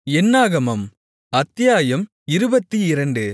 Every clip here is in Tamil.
என்னாகமம் அத்தியாயம் இருபத்திரண்டு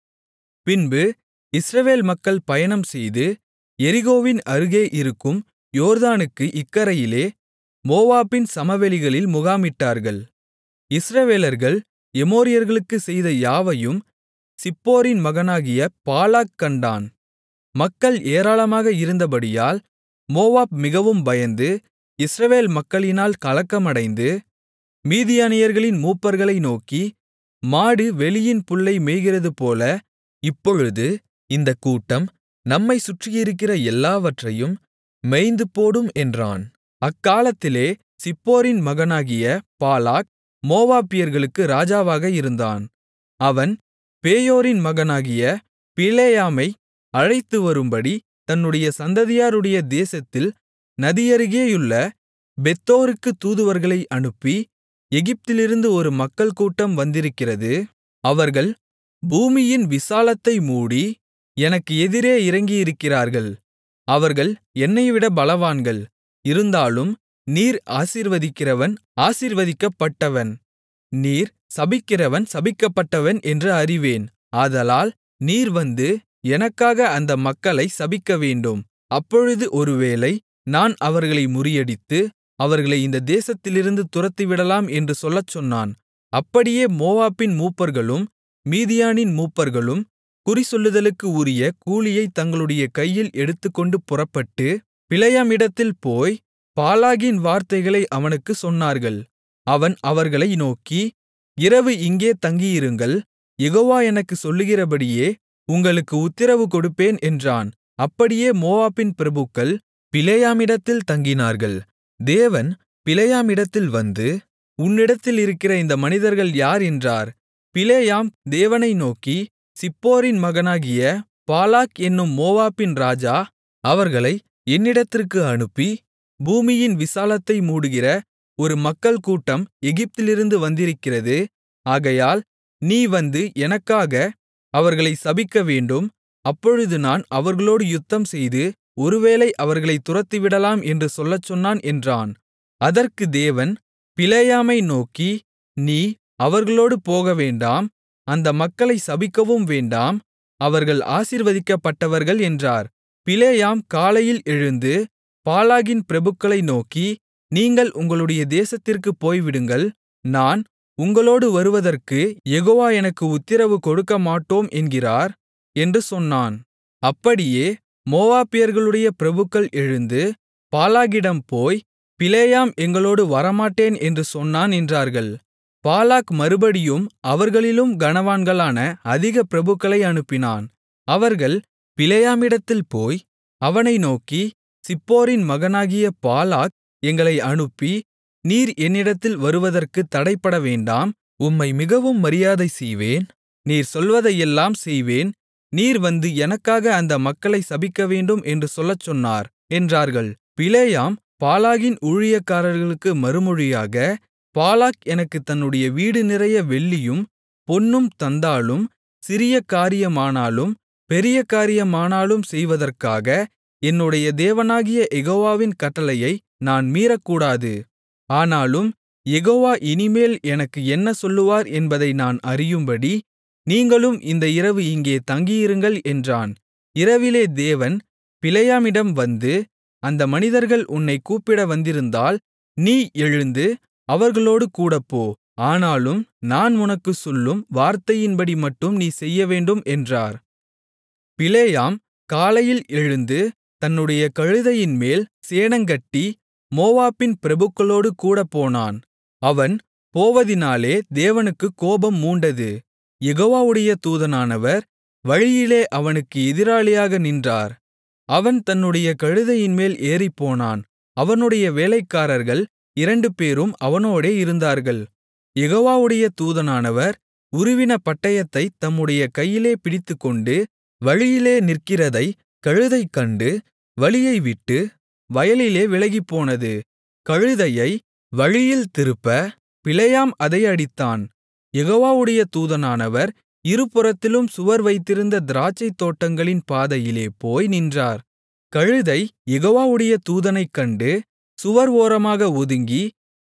பின்பு இஸ்ரவேல் மக்கள் பயணம்செய்து எரிகோவின் அருகே இருக்கும் யோர்தானுக்கு இக்கரையிலே மோவாபின் சமவெளிகளில் முகாமிட்டார்கள் இஸ்ரவேலர்கள் எமோரியர்களுக்குச் செய்த யாவையும் சிப்போரின் மகனாகிய பாலாக் கண்டான் மக்கள் ஏராளமாக இருந்தபடியால் மோவாப் மிகவும் பயந்து இஸ்ரவேல் மக்களினால் கலக்கமடைந்து மீதியானியர்களின் மூப்பர்களை நோக்கி மாடு வெளியின் புல்லை மேய்கிறதுபோல இப்பொழுது இந்தக் கூட்டம் நம்மைச் சுற்றியிருக்கிற எல்லாவற்றையும் மேய்ந்துபோடும் என்றான் அக்காலத்திலே சிப்போரின் மகனாகிய பாலாக் மோவாபியர்களுக்கு ராஜாவாக இருந்தான் அவன் பேயோரின் மகனாகிய பிலேயாமை அழைத்துவரும்படி தன்னுடைய சந்ததியாருடைய தேசத்தில் நதியருகேயுள்ள பெத்தோருக்குத் தூதுவர்களை அனுப்பி எகிப்திலிருந்து ஒரு மக்கள் கூட்டம் வந்திருக்கிறது அவர்கள் பூமியின் விசாலத்தை மூடி எனக்கு எதிரே இறங்கியிருக்கிறார்கள் அவர்கள் என்னைவிட பலவான்கள் இருந்தாலும் நீர் ஆசீர்வதிக்கிறவன் ஆசீர்வதிக்கப்பட்டவன் நீர் சபிக்கிறவன் சபிக்கப்பட்டவன் என்று அறிவேன் ஆதலால் நீர் வந்து எனக்காக அந்த மக்களைச் சபிக்கவேண்டும் அப்பொழுது ஒருவேளை நான் அவர்களை முறியடித்து அவர்களை இந்த தேசத்திலிருந்து துரத்திவிடலாம் என்று சொல்லச் சொன்னான் அப்படியே மோவாபின் மூப்பர்களும் மீதியானின் மூப்பர்களும் குறிசொல்லுதலுக்கு உரிய கூலியைத் தங்களுடைய கையில் எடுத்துக்கொண்டு புறப்பட்டு பிலேயாமிடத்தில் போய் பாலாகின் வார்த்தைகளை அவனுக்குச் சொன்னார்கள் அவன் அவர்களை நோக்கி இரவு இங்கே தங்கியிருங்கள் யெகோவா எனக்குச் சொல்லுகிறபடியே உங்களுக்கு உத்திரவு கொடுப்பேன் என்றான் அப்படியே மோவாபின் பிரபுக்கள் பிலேயாமிடத்தில் தங்கினார்கள் தேவன் பிலேயாமிடத்தில் வந்து உன்னிடத்தில் இருக்கிற இந்த மனிதர்கள் யார் என்றார் பிலேயாம் தேவனை நோக்கி சிப்போரின் மகனாகிய பாலாக் என்னும் மோவாபின் ராஜா அவர்களை என்னிடத்திற்கு அனுப்பி பூமியின் விசாலத்தை மூடுகிற ஒரு மக்கள் கூட்டம் எகிப்திலிருந்து வந்திருக்கிறது ஆகையால் நீ வந்து எனக்காக அவர்களை சபிக்கவேண்டும் அப்பொழுது நான் அவர்களோடு யுத்தம்செய்து ஒருவேளை அவர்களைத் துரத்திவிடலாம் என்று சொல்லச் சொன்னான் என்றான் அதற்கு தேவன் பிலேயாமை நோக்கி நீ அவர்களோடு போகவேண்டாம் அந்த மக்களைச் சபிக்கவும் வேண்டாம் அவர்கள் ஆசீர்வதிக்கப்பட்டவர்கள் என்றார் பிலேயாம் காலையில் எழுந்து பாலாகின் பிரபுக்களை நோக்கி நீங்கள் உங்களுடைய தேசத்திற்குப் போய்விடுங்கள் நான் உங்களோடு வருவதற்கு யெகோவா எனக்கு உத்திரவு கொடுக்கமாட்டோம் என்கிறார் என்று சொன்னான் அப்படியே மோவாபியர்களுடைய பிரபுக்கள் எழுந்து பாலாகிடம் போய் பிலேயாம் எங்களோடு வரமாட்டேன் என்று சொன்னான் என்றார்கள் பாலாக் மறுபடியும் அவர்களிலும் கனவான்களான அதிக பிரபுக்களை அனுப்பினான் அவர்கள் பிலேயாமிடத்தில் போய் அவனை நோக்கி சிப்போரின் மகனாகிய பாலாக் எங்களை அனுப்பி நீர் என்னிடத்தில் வருவதற்குத் தடைப்படவேண்டாம் உம்மை மிகவும் மரியாதை செய்வேன் நீர் சொல்வதையெல்லாம் செய்வேன் நீர் வந்து எனக்காக அந்த மக்களைச் சபிக்கவேண்டும் என்று சொல்லச் சொன்னார் என்றார்கள் பிலேயாம் பாலாகின் ஊழியக்காரர்களுக்கு மறுமொழியாக பாலாக் எனக்கு தன்னுடைய வீடு நிறைய வெள்ளியும் பொன்னும் தந்தாலும் சிறிய காரியமானாலும் பெரிய காரியமானாலும் செய்வதற்காக என்னுடைய தேவனாகிய யெகோவாவின் கட்டளையை நான் மீறக்கூடாது ஆனாலும் யெகோவா இனிமேல் எனக்கு என்ன சொல்லுவார் என்பதை நான் அறியும்படி நீங்களும் இந்த இரவு இங்கே தங்கியிருங்கள் என்றான் இரவிலே தேவன் பிலேயாமிடம் வந்து அந்த மனிதர்கள் உன்னைக் கூப்பிட வந்திருந்தால் நீ எழுந்து அவர்களோடு கூடப்போ ஆனாலும் நான் உனக்குச் சொல்லும் வார்த்தையின்படி மட்டும் நீ செய்யவேண்டும் என்றார் பிலேயாம் காலையில் எழுந்து தன்னுடைய கழுதையின்மேல் சேணங்கட்டி மோவாபின் பிரபுக்களோடு கூடப்போனான் அவன் போவதினாலே தேவனுக்குக் கோபம் மூண்டது யெகோவாவுடைய தூதனானவர் வழியிலே அவனுக்கு எதிராளியாக நின்றார் அவன் தன்னுடைய கழுதையின்மேல் ஏறிப்போனான் அவனுடைய வேலைக்காரர்கள் இரண்டு பேரும் அவனோடே இருந்தார்கள் யெகோவாவுடைய தூதனானவர் உருவின பட்டயத்தைத் தம்முடைய கையிலே பிடித்துக்கொண்டு வழியிலே நிற்கிறதை கழுதை கண்டு வழியை விட்டு வயலிலே விலகிப்போனது கழுதையை வழியில் திருப்ப பிலேயாம் அதை அடித்தான் யெகோவாவுடைய தூதனானவர் இருபுறத்திலும் சுவர் வைத்திருந்த திராட்சைத் தோட்டங்களின் பாதையிலே போய் நின்றார் கழுதை யெகோவாவுடைய தூதனைக் கண்டு சுவர் ஓரமாக ஒதுங்கி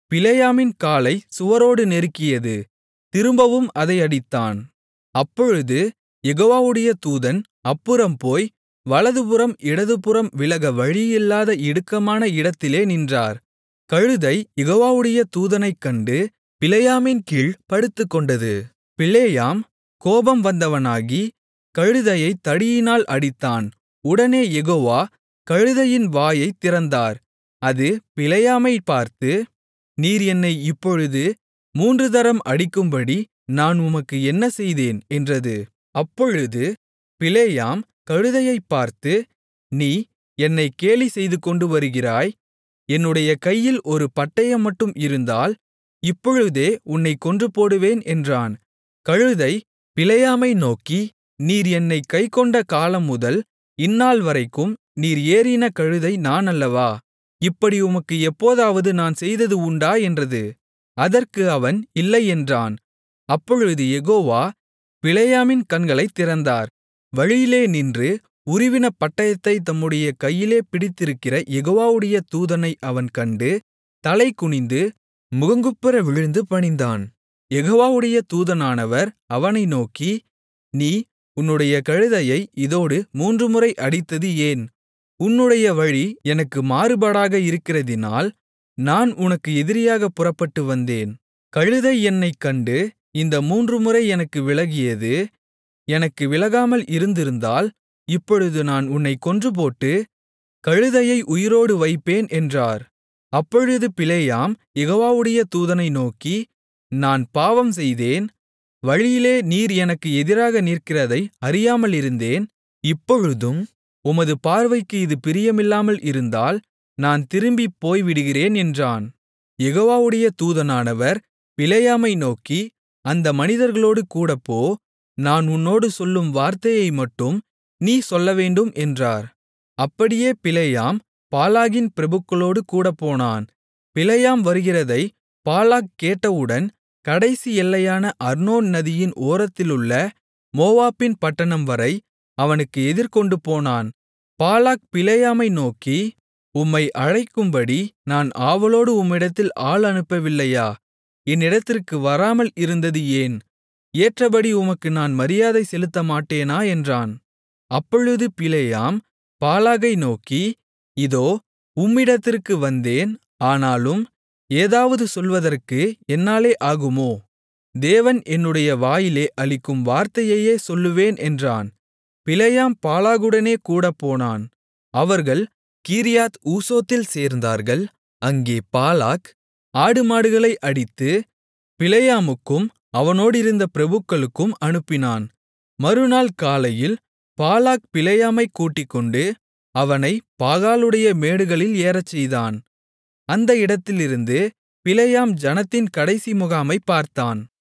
பிலேயாமின் காலைச் சுவரோடு நெருக்கியது திரும்பவும் அதை அடித்தான் அப்பொழுது யெகோவாவுடைய தூதன் அப்புறம் போய் வலதுபுறம் இடதுபுறம் விலக வழியில்லாத இடுக்கமான இடத்திலே நின்றார் கழுதை யெகோவாவுடைய தூதனைக் கண்டு பிலேயாமின் கீழ் படுத்துக்கொண்டது பிலேயாம் கோபம் வந்தவனாகி கழுதையைத் தடியினால் அடித்தான் உடனே யெகோவா கழுதையின் வாயைத் திறந்தார் அது பிலேயாமைப் பார்த்து நீர் என்னை இப்பொழுது மூன்று தரம் அடிக்கும்படி நான் உமக்கு என்ன செய்தேன் என்றது அப்பொழுது பிலேயாம் கழுதையைப் பார்த்து நீ என்னைக் கேலி செய்துகொண்டு வருகிறாய் என்னுடைய கையில் ஒரு பட்டயம் மட்டும் இருந்தால் இப்பொழுதே உன்னைக் கொன்றுபோடுவேன் என்றான் கழுதை பிலேயாமை நோக்கி நீர் என்னைக் கைக்கொண்ட காலம் முதல் இந்நாள்வரைக்கும் நீர் ஏறின கழுதை நான் அல்லவா இப்படி உமக்கு எப்போதாவது நான் செய்தது உண்டா என்றது அதற்கு அவன் இல்லை என்றான் அப்பொழுது யெகோவா பிலேயாமின் கண்களைத் திறந்தார் வழியிலே நின்று உருவின பட்டயத்தைத் தம்முடைய கையிலே பிடித்திருக்கிற யெகோவாவுடைய தூதனை அவன் கண்டு தலை குனிந்து முகங்குப்புற விழுந்து பணிந்தான் யெகோவாவுடைய தூதனானவர் அவனை நோக்கி நீ உன்னுடைய கழுதையை இதோடு மூன்றுமுறை அடித்தது ஏன் உன்னுடைய வழி எனக்கு மாறுபாடாக இருக்கிறதினால் நான் உனக்கு எதிரியாகப் புறப்பட்டு வந்தேன் கழுதை என்னைக் கண்டு இந்த மூன்றுமுறை எனக்கு விலகியது எனக்கு விலகாமல் இருந்திருந்தால் இப்பொழுது நான் உன்னைக் கொன்றுபோட்டு கழுதையை உயிரோடு வைப்பேன் என்றார் அப்பொழுது பிலேயாம் யெகோவாவுடைய தூதனை நோக்கி நான் பாவம் செய்தேன் வழியிலே நீர் எனக்கு எதிராக நிற்கிறதை அறியாமலிருந்தேன் இப்பொழுதும் உமது பார்வைக்கு இது பிரியமில்லாமல் இருந்தால் நான் திரும்பிப் போய்விடுகிறேன் என்றான் யெகோவாவுடைய தூதனானவர் பிலேயாமை நோக்கி அந்த மனிதர்களோடு கூடப்போ நான் உன்னோடு சொல்லும் வார்த்தையை மட்டும் நீ சொல்லவேண்டும் என்றார் அப்படியே பிலேயாம் பாலாகின் பிரபுக்களோடு கூடப்போனான் பிலேயாம் வருகிறதை பாலாக் கேட்டவுடன் கடைசி எல்லையான அர்னோன் நதியின் ஓரத்திலுள்ள மோவாபின் பட்டணம் வரை அவனுக்கு எதிர்கொண்டு போனான் பாலாக் பிலேயாமை நோக்கி உம்மை அழைக்கும்படி நான் ஆவலோடு உம்மிடத்தில் ஆள் அனுப்பவில்லையா என்னிடத்திற்கு வராமல் இருந்தது ஏன் ஏற்றபடி உமக்கு நான் மரியாதை செலுத்தமாட்டேனா என்றான் அப்பொழுது பிலேயாம் பாலாகை நோக்கி இதோ உம்மிடத்திற்கு வந்தேன் ஆனாலும் ஏதாவது சொல்வதற்கு என்னாலே ஆகுமோ தேவன் என்னுடைய வாயிலே அளிக்கும் வார்த்தையையே சொல்லுவேன் என்றான் பிலேயாம் பாலாகுடனே கூடப்போனான் அவர்கள் கீரியாத் ஊசோத்தில் சேர்ந்தார்கள் அங்கே பாலாக் ஆடுமாடுகளை அடித்து பிலேயாமுக்கும் அவனோடிருந்த பிரபுக்களுக்கும் அனுப்பினான் மறுநாள் காலையில் பாலாக் பிலேயாமைக் கூட்டிக்கொண்டு அவனை பாகாலுடைய மேடுகளில் ஏறச்செய்தான் அந்த இடத்திலிருந்து பிலேயாம் ஜனத்தின் கடைசி முகாமைப் பார்த்தான்